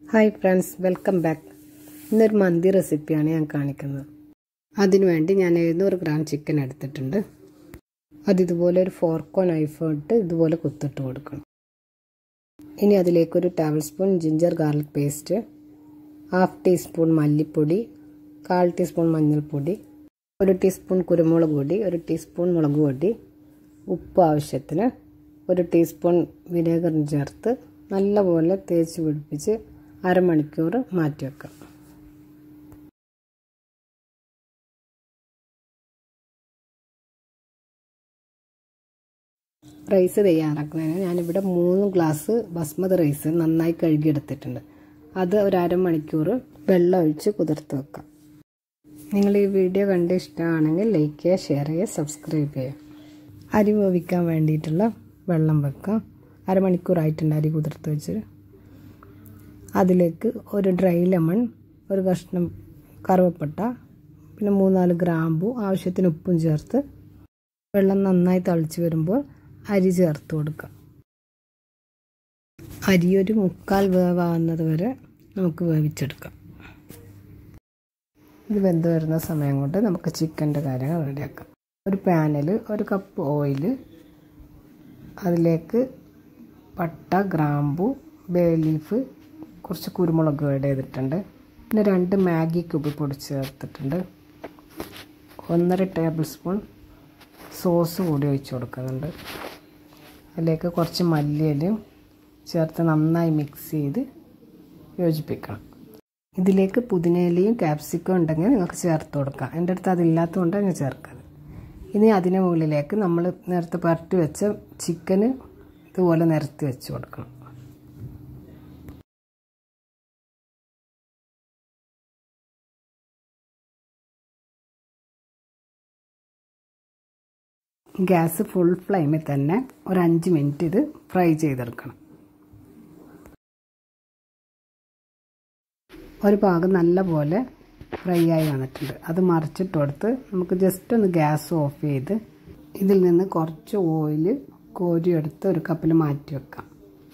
hi friends welcome back ഇന്നൊരു മന്തി റെസിപ്പിയാണ് ഞാൻ കാണിക്കുന്നത് അതിനുവേണ്ടി ഞാൻ എഴുന്നൂറ് ഗ്രാം ചിക്കൻ എടുത്തിട്ടുണ്ട് അത് ഇതുപോലെ ഒരു ഫോർക്കോ നൈഫോ ഇട്ട് ഇതുപോലെ കുത്തിട്ട് കൊടുക്കണം ഇനി അതിലേക്കൊരു tablespoon ginger garlic paste half teaspoon മല്ലിപ്പൊടി കാൽ ടീസ്പൂൺ മഞ്ഞൾപ്പൊടി ഒരു ടീസ്പൂൺ കുരുമുളക് പൊടി ഒരു ടീസ്പൂൺ മുളക് പൊടി ഉപ്പ് ആവശ്യത്തിന് ഒരു ടീസ്പൂൺ വിനേഗറും ചേർത്ത് നല്ലപോലെ തേച്ച് പിടിപ്പിച്ച് അരമണിക്കൂർ മാറ്റി വെക്കാം റൈസ് തയ്യാറാക്കുന്നതിന് ഞാനിവിടെ മൂന്ന് ഗ്ലാസ് ബസ്മതി റൈസ് നന്നായി കഴുകിയെടുത്തിട്ടുണ്ട് അത് ഒരു അരമണിക്കൂർ വെള്ളം ഒഴിച്ച് കുതിർത്ത് വെക്കാം നിങ്ങൾ ഈ വീഡിയോ കണ്ട് ഇഷ്ടമാണെങ്കിൽ ലൈക്ക് ചെയ്യുക ഷെയർ ചെയ്യുക സബ്സ്ക്രൈബ് ചെയ്യുക അരി വേവിക്കാൻ വേണ്ടിയിട്ടുള്ള വെള്ളം വെക്കാം അരമണിക്കൂറായിട്ടുണ്ട് അരി കുതിർത്ത് വെച്ച് അതിലേക്ക് ഒരു ഡ്രൈ ലെമൺ ഒരു കഷ്ണം കറുവപ്പട്ട പിന്നെ മൂന്നാല് ഗ്രാമ്പു ആവശ്യത്തിന് ഉപ്പും ചേർത്ത് വെള്ളം നന്നായി തളിച്ച് വരുമ്പോൾ അരി ചേർത്ത് കൊടുക്കാം അരി ഒരു മുക്കാൽ വേവാകുന്നത് വരെ നമുക്ക് വേവിച്ചെടുക്കാം ഇത് വെന്ത് വരുന്ന സമയം കൊണ്ട് നമുക്ക് ചിക്കൻ്റെ കാര്യങ്ങൾ റെഡിയാക്കാം ഒരു പാനിൽ ഒരു കപ്പ് ഓയിൽ അതിലേക്ക് പട്ട ഗ്രാമ്പു ബേ ലീഫ് കുറച്ച് കുരുമുളക് ആഡ് ചെയ്തിട്ടുണ്ട് പിന്നെ രണ്ട് മാഗി ക്യൂബ് പൊടിച്ച് ചേർത്തിട്ടുണ്ട് ഒന്നര ടേബിൾ സ്പൂൺ സോസ് കൂടി ഒഴിച്ച് കൊടുക്കുന്നുണ്ട് അതിലേക്ക് കുറച്ച് മല്ലിയിലും ചേർത്ത് നന്നായി മിക്സ് ചെയ്ത് യോജിപ്പിക്കണം ഇതിലേക്ക് പുതിനയിലയും ക്യാപ്സിക്കം ഉണ്ടെങ്കിൽ നിങ്ങൾക്ക് ചേർത്ത് കൊടുക്കാം എൻ്റെ അടുത്ത് അതില്ലാത്തതുകൊണ്ട് ഞാൻ ചേർക്കുന്നത് ഇനി അതിന് മുകളിലേക്ക് നമ്മൾ നേരത്തെ പരട്ടി വെച്ച ചിക്കന് ഇതുപോലെ നിരത്തി വെച്ച് കൊടുക്കണം ഗ്യാസ് ഫുൾ ഫ്ലെയിമിൽ തന്നെ ഒരു അഞ്ച് മിനിറ്റ് ഇത് ഫ്രൈ ചെയ്തെടുക്കണം ഒരു ഭാഗം നല്ല പോലെ ഫ്രൈ ആയി വന്നിട്ടുണ്ട് അത് മറിച്ചിട്ട് കൊടുത്ത് നമുക്ക് ജസ്റ്റ് ഒന്ന് ഗ്യാസ് ഓഫ് ചെയ്ത് ഇതിൽ നിന്ന് കുറച്ച് ഓയിൽ കോരിയെടുത്ത് ഒരു കപ്പിൽ മാറ്റി വെക്കാം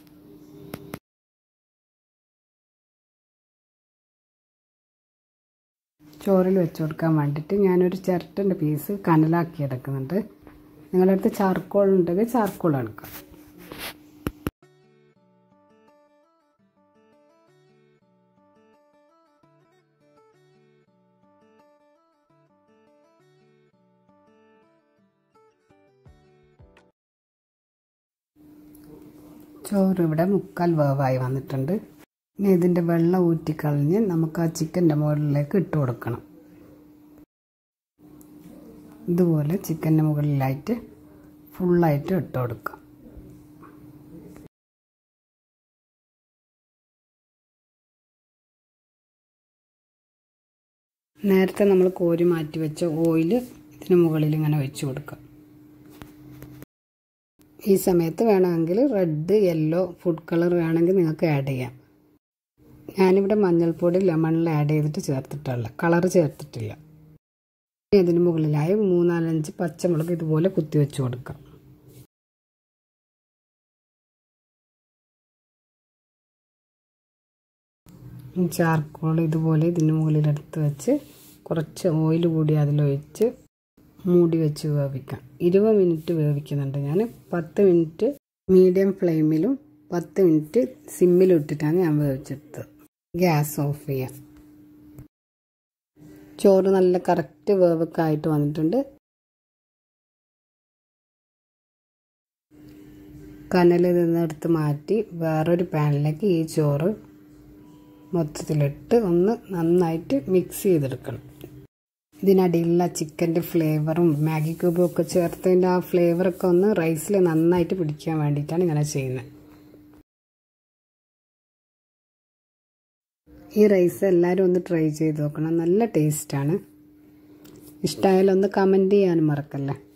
ചോറിൽ വെച്ച് കൊടുക്കാൻ വേണ്ടിയിട്ട് ഞാനൊരു ചിരട്ടൻ്റെ പീസ് കനലാക്കി എടുക്കുന്നുണ്ട് നിങ്ങളുടെ അടുത്ത് ചാർക്കോൾ ഉണ്ടെങ്കിൽ ചാർക്കോൾ എടുക്കാം ചോറ് ഇവിടെ മുക്കാൽ വേവായി വന്നിട്ടുണ്ട് ഇനി ഇതിൻ്റെ വെള്ളം ഊറ്റിക്കളഞ്ഞ് നമുക്ക് ആ ചിക്കൻ്റെ മുകളിലേക്ക് ഇട്ട് കൊടുക്കണം ഇതുപോലെ ചിക്കൻ്റെ മുകളിലായിട്ട് ഫുള്ളായിട്ട് ഇട്ട് കൊടുക്കാം നേരത്തെ നമ്മൾ കോരി മാറ്റി വെച്ച ഓയിൽ ഇതിന് മുകളിൽ ഇങ്ങനെ ഒഴിച്ച് കൊടുക്കാം ഈ സമയത്ത് വേണമെങ്കിൽ റെഡ് യെല്ലോ ഫുഡ് കളർ വേണമെങ്കിൽ നിങ്ങൾക്ക് ആഡ് ചെയ്യാം ഞാനിവിടെ മഞ്ഞൾപ്പൊടി ലെമണിൽ ആഡ് ചെയ്തിട്ട് ചേർത്തിട്ടുള്ള കളർ ചേർത്തിട്ടില്ല അതിന് മുകളിലായി മൂന്നാലഞ്ച് പച്ചമുളക് ഇതുപോലെ കുത്തി വെച്ച് കൊടുക്കാം ചാർക്കോൾ ഇതുപോലെ ഇതിന് മുകളിലെടുത്ത് വെച്ച് കുറച്ച് ഓയിൽ കൂടി അതിലൊഴിച്ച് മൂടി വെച്ച് വേവിക്കാം ഇരുപത് മിനിറ്റ് വേവിക്കുന്നുണ്ട് ഞാൻ പത്ത് മിനിറ്റ് മീഡിയം ഫ്ലെയിമിലും പത്ത് മിനിറ്റ് സിമ്മിലും ഇട്ടിട്ടാണ് ഞാൻ വേവിച്ചെടുത്തത് ഗ്യാസ് ഓഫ് ചെയ്യാം ചോറ് നല്ല കറക്റ്റ് വേവൊക്കെ ആയിട്ട് വന്നിട്ടുണ്ട് കനലിൽ നിന്നെടുത്ത് മാറ്റി വേറൊരു പാനിലേക്ക് ഈ ചോറ് മൊത്തത്തിലിട്ട് ഒന്ന് നന്നായിട്ട് മിക്സ് ചെയ്തെടുക്കണം ഇതിനടിയിലുള്ള ചിക്കൻ്റെ ഫ്ലേവറും മാഗി ക്യൂബും ഒക്കെ ചേർത്തതിൻ്റെ ആ ഫ്ലേവറൊക്കെ ഒന്ന് റൈസിൽ നന്നായിട്ട് പിടിക്കാൻ വേണ്ടിയിട്ടാണ് ഇങ്ങനെ ചെയ്യുന്നത് ഈ റൈസ് എല്ലാവരും ഒന്ന് ട്രൈ ചെയ്ത് നോക്കണം നല്ല ടേസ്റ്റാണ് ഇഷ്ടമായാലും ഒന്ന് കമൻറ്റ് ചെയ്യാനും മറക്കല്ലേ